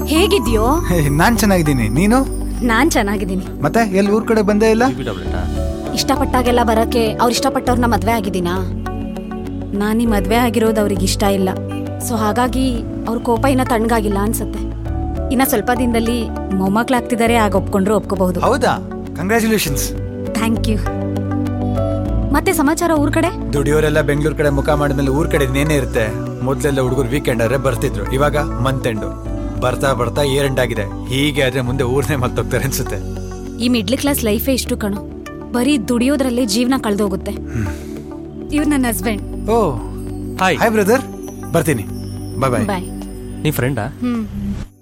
ಹೇಗಿದ್ಯೋ ಹೇ, ನಾನ್ ಚೆನ್ನಾಗಿದ್ದೀನಿ ನೀನು ನಾನ್ ಚೆನ್ನಾಗಿದ್ದೀನಿ ಮತ್ತೆ ಎಲ್ಲಿ ಊರ್ ಕಡೆ ಬಂದೇ ಇಲ್ಲ ಇಷ್ಟಪಟ್ಟಾಗೆಲ್ಲ ಬರಕ್ಕೆ ಅವ್ರು ಇಷ್ಟಪಟ್ಟವ್ರನ್ನ ಮದ್ವೆ ಆಗಿದ್ದೀನಾ ನಾನೀ ಮದ್ವೆ ಆಗಿರೋದು ಅವ್ರಿಗೆ ಇಷ್ಟ ಇಲ್ಲ ಸೊ ಹಾಗಾಗಿ ಅವ್ರ ಕೋಪ ಇನ್ನ ತಣ್ಣಗಾಗಿಲ್ಲ ಅನ್ಸತ್ತೆ ಇನ್ನ ಸ್ವಲ್ಪ ದಿನದಲ್ಲಿ ಮೊಮ್ಮಕ್ಳಾಗ್ತಿದ್ದಾರೆ ಆಗ ಒಪ್ಕೊಂಡ್ರು ಒಪ್ಕೋಬಹುದು ಹೌದಾ ಕಂಗ್ರ್ಯಾಚುಲೇಷನ್ಸ್ ಥ್ಯಾಂಕ್ ಯು ಮತ್ತೆ ಸಮಾಚಾರ ಊರ್ ಕಡೆ ದುಡಿಯೋರೆಲ್ಲ ಬೆಂಗಳೂರು ಕಡೆ ಮುಖ ಮಾಡಿದ್ಮೇಲೆ ಊರ್ ಕಡೆ ನೇನೇ ಇರುತ್ತೆ ಮೊದ್ಲೆಲ್ಲ ಹುಡುಗರು ವೀಕೆಂಡ್ ಆದ್ರೆ ಬರ್ತಿದ್ರು ಇವಾಗ ಮಂತ್ ಎಂಡು ಬರ್ತಾ ಬರ್ತಾ ಏರ್ ಎಂಡ್ ಆಗಿದೆ ಹೀಗೆ ಆದ್ರೆ ಮುಂದೆ ಊರ್ನೇ ಮತ್ತೋಗ್ತಾರೆ ಅನ್ಸುತ್ತೆ ಈ ಮಿಡ್ಲ್ ಕ್ಲಾಸ್ ಲೈಫೇ ಇಷ್ಟು ಕಣು ಬರೀ ದುಡಿಯೋದ್ರಲ್ಲೇ ಜೀವನ ಕಳೆದೋಗುತ್ತೆ ಇವ್ರು ನನ್ನ husband oh hi hi brother ಬರ್ತೀನಿ ಬಾಯ್ ಬಾಯ್ ಬಾಯ್ ನೀ ಫ್ರೆಂಡಾ ಹ್ಮ್